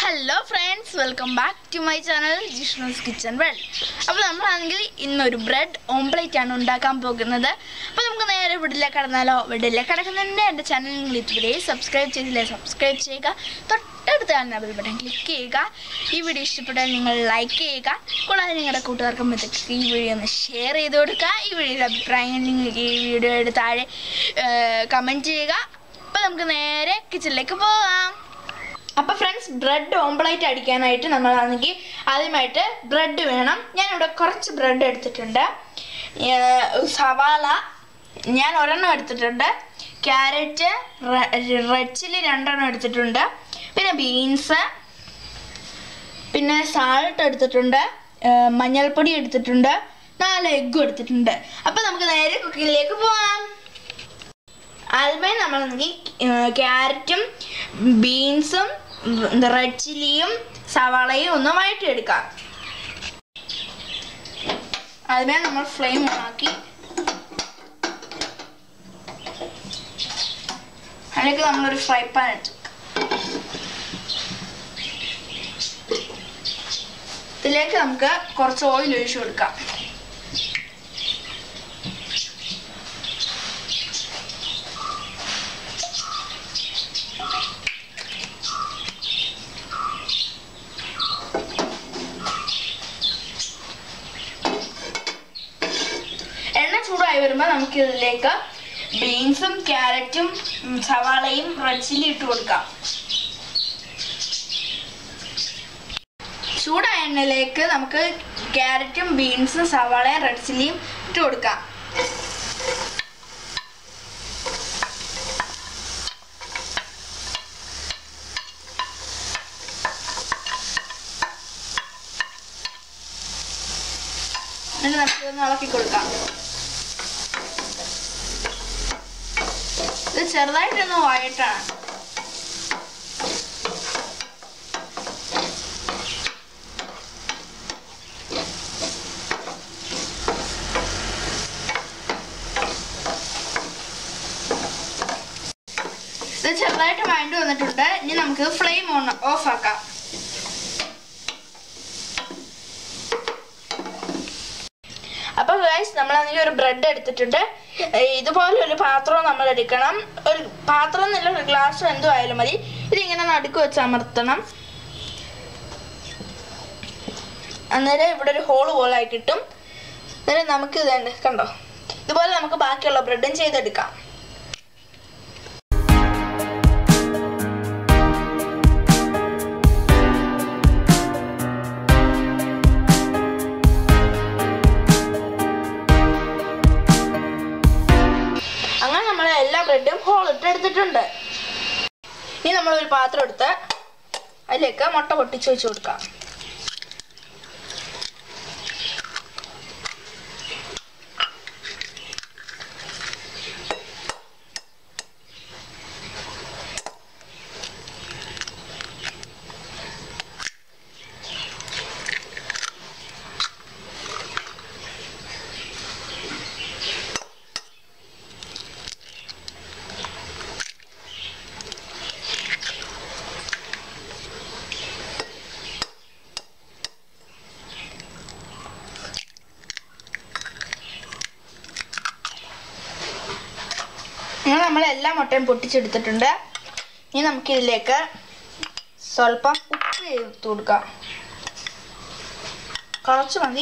hello friends welcome back to my channel Jishnu's kitchen world അപ്പോൾ നമ്മളാണെങ്കിൽ ഇന്നൊരു ബ്രെഡ് ഓംപ്ലേറ്റ് ആണ് ഉണ്ടാക്കാൻ പോകുന്നത് അപ്പോൾ നമുക്ക് നേരെ വീട്ടിലേക്ക് കടന്നാലോ വീട്ടിലേക്ക് കിടക്കുന്നതിൻ്റെ എൻ്റെ ചാനൽ നിങ്ങൾ ഇതുവരെ സബ്സ്ക്രൈബ് ചെയ്തില്ലേ സബ്സ്ക്രൈബ് ചെയ്യുക തൊട്ടടുത്ത് കാണുന്ന ബെൽ ബട്ടൺ ക്ലിക്ക് ചെയ്യുക ഈ വീഡിയോ ഇഷ്ടപ്പെട്ടാൽ നിങ്ങൾ ലൈക്ക് ചെയ്യുക കൂടാതെ നിങ്ങളുടെ കൂട്ടുകാർക്കും ഇതൊക്കെ ഈ വീഡിയോ ഒന്ന് ഷെയർ ചെയ്ത് കൊടുക്കുക ഈ വീഡിയോയുടെ അഭിപ്രായങ്ങൾ നിങ്ങൾക്ക് ഈ വീഡിയോയുടെ താഴെ കമൻറ്റ് ചെയ്യുക അപ്പോൾ നമുക്ക് നേരെ കിച്ചണിലേക്ക് പോകാം അപ്പൊ ഫ്രണ്ട്സ് ബ്രെഡ് ഓംപ്ലേറ്റ് അടിക്കാനായിട്ട് നമ്മളാണെങ്കിൽ ആദ്യമായിട്ട് ബ്രെഡ് വേണം ഞാനിവിടെ കുറച്ച് ബ്രെഡ് എടുത്തിട്ടുണ്ട് ഏർ സവാള ഞാൻ ഒരെണ്ണം എടുത്തിട്ടുണ്ട് ക്യാരറ്റ് റെഡ് ചില്ലി രണ്ടെണ്ണം എടുത്തിട്ടുണ്ട് പിന്നെ ബീൻസ് പിന്നെ സാൾട്ട് എടുത്തിട്ടുണ്ട് ഏർ മഞ്ഞൾപ്പൊടി എടുത്തിട്ടുണ്ട് നാല് എഗ്ഗും എടുത്തിട്ടുണ്ട് അപ്പം നമുക്ക് നേരെ കുക്കിങ്ങിലേക്ക് പോകാം ആദ്യമേ നമ്മളാണെങ്കിൽ ക്യാരറ്റും ബീൻസും റെഡ് ചില്ലിയും സവാളയും ഒന്ന് വഴറ്റിയെടുക്കാം ആദ്യമേ നമ്മൾ ഫ്ലെയിം ഓണാക്കി അതിലേക്ക് നമ്മളൊരു ഫ്രൈ പാൻ എടുത്തു ഇതിലേക്ക് നമുക്ക് കുറച്ച് ഓയിൽ ഒഴിച്ചു കൊടുക്കാം എണ്ണ ചൂടായി വരുമ്പോൾ നമുക്ക് ഇതിലേക്ക് ബീൻസും ക്യാരറ്റും ഉം, സവാളയും റെഡ് ചില്ലി ഇട്ട് കൊടുക്കാം ചൂടായ എണ്ണയിലേക്ക് നമുക്ക് ക്യാരറ്റും ബീൻസും സവാളയും റെഡ് ചില്ലിയും ഇട്ട് കൊടുക്കാം എന്നിട്ട് നമുക്ക് ഇതൊന്ന് ഇളക്കി കൊടുക്കാം ഇത് ചെറുതായിട്ടൊന്ന് വഴറ്റാണ് ഇത് ചെറുതായിട്ട് വഴണ്ട് വന്നിട്ടുണ്ട് ഇനി നമുക്ക് ഫ്ലെയിം ഓൺ ഓഫ് ആക്കാം അപ്പൊ ഗൈസ് നമ്മളാണെങ്കിൽ ഒരു ബ്രെഡ് എടുത്തിട്ടുണ്ട് ഏർ ഇതുപോലെ ഒരു പാത്രം നമ്മൾ എടുക്കണം ഒരു പാത്രം എന്നില്ല ഒരു ഗ്ലാസ് എന്തോ ആയാലും മതി ഇതിങ്ങനെ നടുക്ക് വെച്ച് അമർത്തണം അന്നേരം ഇവിടെ ഒരു ഹോള് പോലായി കിട്ടും അന്നേരം നമുക്ക് ഇതുണ്ട് കണ്ടോ ഇതുപോലെ നമുക്ക് ബാക്കിയുള്ള ബ്രെഡും ചെയ്തെടുക്കാം അങ്ങനെ നമ്മൾ എല്ലാ ബ്രെഡും ഹോൾ ഇട്ട് എടുത്തിട്ടുണ്ട് ഇനി നമ്മൾ ഒരു പാത്രം എടുത്ത് അതിലേക്ക് മുട്ട പൊട്ടിച്ച് വെച്ച് കൊടുക്കാം അങ്ങനെ നമ്മൾ എല്ലാ മുട്ടയും പൊട്ടിച്ചെടുത്തിട്ടുണ്ട് ഇനി നമുക്കിതിലേക്ക് സ്വല്പം ഉപ്പ് ചേർത്ത് കൊടുക്കാം കുറച്ച് മതി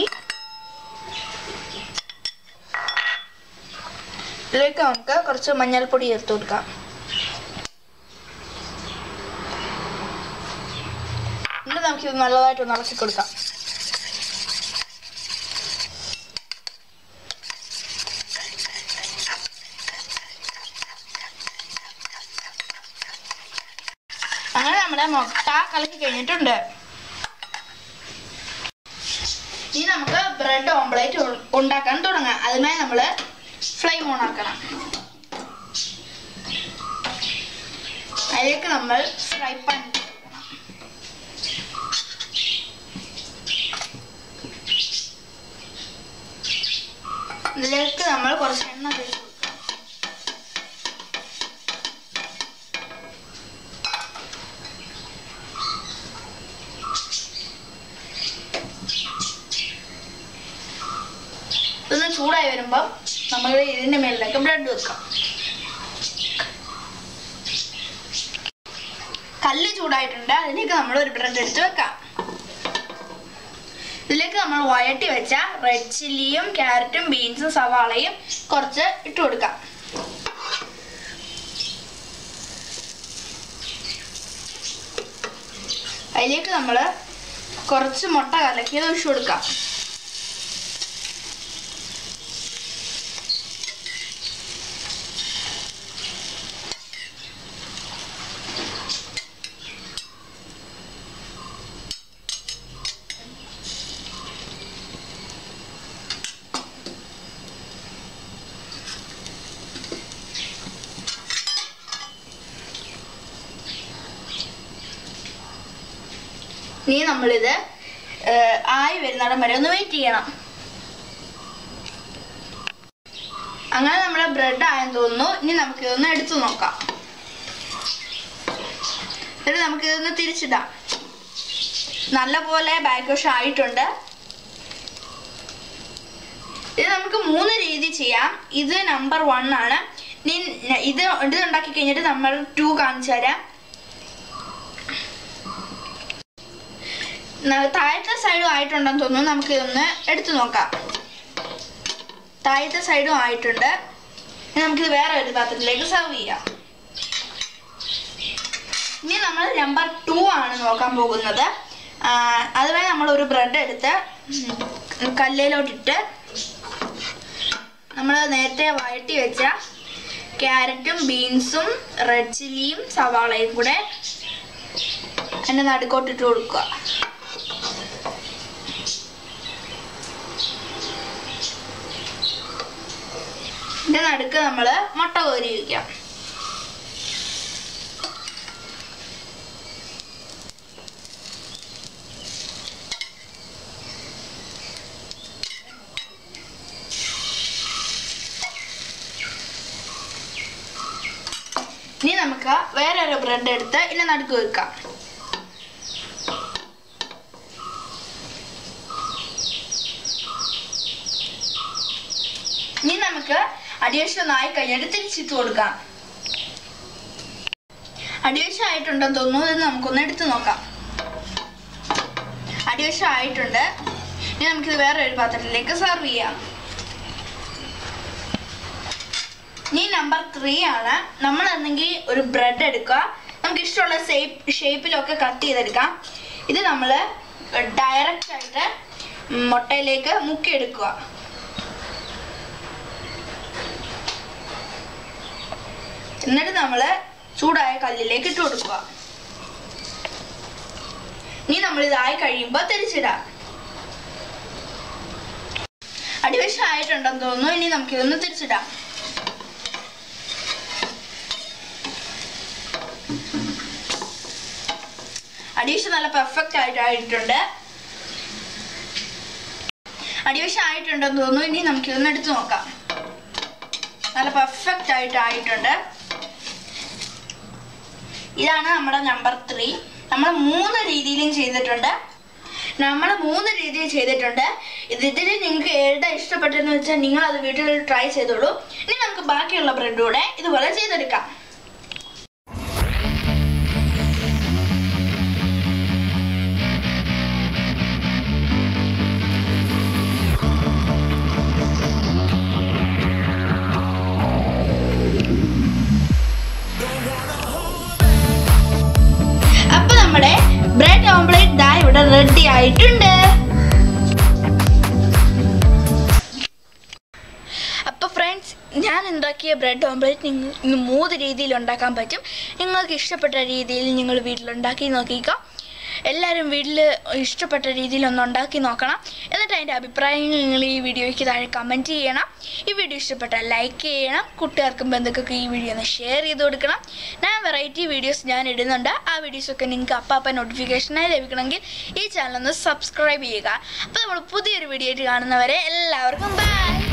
ഇതിലേക്ക് നമുക്ക് കുറച്ച് മഞ്ഞൾപ്പൊടി ചേർത്ത് കൊടുക്കാം എന്നിട്ട് നമുക്കിത് നല്ലതായിട്ട് ഒന്ന് ഇളക്കി കൊടുക്കാം അങ്ങനെ നമ്മുടെ മുട്ട കലക്കി കഴിഞ്ഞിട്ടുണ്ട് ഇനി നമുക്ക് ബ്രെഡ് ഓംപ്ലേറ്റ് ഉണ്ടാക്കാൻ തുടങ്ങാം അതിനായി നമ്മൾ ഫ്ലെയിം ഓൺ ആക്കണം അതിലേക്ക് നമ്മൾ ഫ്രൈ പാൻ ഇതിലേക്ക് നമ്മൾ കുറച്ച് എണ്ണ തേച്ച് കൊടുക്കാം ചൂടായി വരുമ്പം നമ്മൾ ഇതിന്റെ മേളിലേക്ക് ബ്രെഡ് വെക്കാം കല്ല് ചൂടായിട്ടുണ്ട് അതിലേക്ക് നമ്മൾ ഒരു ബ്രെഡ് എടുത്ത് വെക്കാം ഇതിലേക്ക് നമ്മൾ വഴട്ടി വെച്ച റെഡ് ചില്ലിയും ക്യാരറ്റും ബീൻസും സവാളയും കുറച്ച് ഇട്ട് കൊടുക്കാം അതിലേക്ക് നമ്മൾ കുറച്ച് മുട്ട കലക്കിയത് ഒഴിച്ചു കൊടുക്കാം ഇനി നമ്മളിത് ഏഹ്, ആയി വരുന്നിടം വരെ ഒന്ന് വെയിറ്റ് ചെയ്യണം അങ്ങനെ നമ്മുടെ ബ്രെഡ് ആയെന്ന് തോന്നുന്നു ഇനി നമുക്ക് ഇതൊന്ന് എടുത്തു നോക്കാം എന്നിട്ട് നമുക്ക് ഇതൊന്ന് തിരിച്ചിടാം നല്ലപോലെ ബാക്ക് വശം ആയിട്ടുണ്ട് ഇത് നമുക്ക് മൂന്ന് രീതി ചെയ്യാം ഇത് നമ്പർ വൺ ആണ് ഇനി ന- ഇത് ഇത് ഉണ്ടാക്കി കഴിഞ്ഞിട്ട് നമ്മൾ ടു കാണിച്ചു തരാം ന- താഴത്തെ സൈഡും ആയിട്ടുണ്ടെന്ന് തോന്നുന്നു നമുക്ക് ഇതൊന്ന് എടുത്തു നോക്കാം താഴത്തെ സൈഡും ആയിട്ടുണ്ട് ഇനി നമുക്കിത് വേറെ ഒരു പാത്രത്തിലേക്ക് സെർവ് ചെയ്യാം ഇനി നമ്മൾ നമ്പർ ടു ആണ് നോക്കാൻ പോകുന്നത് ആ, അതുവരെ നമ്മൾ ഒരു ബ്രെഡ് എടുത്ത് ഉം, കല്ലിലോട്ടിട്ട് നമ്മൾ നേരത്തെ വഴറ്റി വെച്ച ക്യാരറ്റും ബീൻസും റെഡ് ചില്ലിയും സവാളയും കൂടെ അതിൻ്റെ നടുക്കോട്ടിട്ട് കൊടുക്കുക ഇതിന്റെ നടുക്ക് നമ്മൾ മുട്ട കോരി വയ്ക്കാം ഇനി നമുക്ക് വേറെ ഒരു ബ്രെഡ് എടുത്ത് ഇതിന്റെ നടുക്ക് വെക്കാം ഇനി നമുക്ക് അടിവശം ഒന്നായി കഴിഞ്ഞിട്ട് തിരിച്ചിട്ട് കൊടുക്കാം അടിവശം ആയിട്ടുണ്ടെന്ന് തോന്നുന്നു ഇത് നമുക്കൊന്ന് എടുത്തു നോക്കാം അടിവശം ആയിട്ടുണ്ട് ഇനി നമുക്കിത് വേറെ ഒരു പാത്രത്തിലേക്ക് സെർവ് ചെയ്യാം ഇനി നമ്പർ ത്രീ ആണ് നമ്മൾ എന്തെങ്കിൽ ഒരു ബ്രെഡ് എടുക്കുക നമുക്ക് ഇഷ്ടമുള്ള ഷേപ്പ് ഷേപ്പിലൊക്കെ കട്ട് ചെയ്തെടുക്കാം ഇത് നമ്മൾ ഡയറക്റ്റ് ആയിട്ട് മുട്ടയിലേക്ക് മുക്കിയെടുക്കുക എന്നിട്ട് നമ്മൾ ചൂടായ കല്ലിലേക്ക് ഇട്ട് കൊടുക്കുക ഇനി നമ്മൾ ഇതായി കഴിയുമ്പോൾ തിരിച്ചിടാം അടിവശം ആയിട്ടുണ്ടെന്ന് തോന്നുന്നു ഇനി നമുക്കിതൊന്ന് തിരിച്ചിടാം അടിവശം നല്ല പെർഫെക്റ്റ് ആയിട്ട് ആയിട്ടുണ്ട് അടിവശം ആയിട്ടുണ്ടെന്ന് തോന്നുന്നു ഇനി നമുക്കിതൊന്ന് എടുത്തു നോക്കാം നല്ല പെർഫെക്റ്റ് ആയിട്ട് ആയിട്ടുണ്ട് ഇതാണ് നമ്മുടെ നമ്പർ ത്രീ നമ്മൾ മൂന്ന് രീതിയിലും ചെയ്തിട്ടുണ്ട് നമ്മൾ മൂന്ന് രീതിയിൽ ചെയ്തിട്ടുണ്ട് ഇത് ഇതിൽ നിങ്ങൾക്ക് ഏതാ ഇഷ്ടപ്പെട്ടെന്ന് വെച്ചാൽ നിങ്ങൾ അത് വീട്ടിൽ ട്രൈ ചെയ്തോളൂ ഇനി നമുക്ക് ബാക്കിയുള്ള ബ്രെഡ് കൂടെ ഇതുപോലെ ചെയ്തെടുക്കാം അപ്പൊ നമ്മുടെ ബ്രെഡ് ഓംപ്ലേറ്റ് ദാ ഇവിടെ റെഡി ആയിട്ടുണ്ട് അപ്പോൾ ഫ്രണ്ട്സ് ഞാൻ ഉണ്ടാക്കിയ ബ്രെഡ് ഓംപ്ലേറ്റ് നിങ്ങൾ ഇന്ന് മൂന്ന് രീതിയിൽ ഉണ്ടാക്കാൻ പറ്റും നിങ്ങൾക്ക് ഇഷ്ടപ്പെട്ട രീതിയിൽ നിങ്ങൾ വീട്ടിലുണ്ടാക്കി നോക്കിക്കോ എല്ലാവരും വീട്ടിൽ ഇഷ്ടപ്പെട്ട രീതിയിൽ ഒന്ന് ഉണ്ടാക്കി നോക്കണം എന്നിട്ട് അതിൻ്റെ അഭിപ്രായങ്ങൾ നിങ്ങൾ ഈ വീഡിയോയ്ക്ക് താഴെ കമൻറ്റ് ചെയ്യണം ഈ വീഡിയോ ഇഷ്ടപ്പെട്ടാൽ ലൈക്ക് ചെയ്യണം കൂട്ടുകാർക്കും ബന്ധുക്കൾക്കും ഈ വീഡിയോ ഒന്ന് ഷെയർ ചെയ്ത് കൊടുക്കണം ഞാൻ വെറൈറ്റി വീഡിയോസ് ഞാൻ ഇടുന്നുണ്ട് ആ വീഡിയോസൊക്കെ നിങ്ങൾക്ക് അപ്പം നോട്ടിഫിക്കേഷനായി ലഭിക്കണമെങ്കിൽ ഈ ചാനൽ ഒന്ന് സബ്സ്ക്രൈബ് ചെയ്യുക അപ്പോൾ നമ്മൾ പുതിയൊരു വീഡിയോ ആയിട്ട് കാണുന്നവരെ എല്ലാവർക്കും ബൈ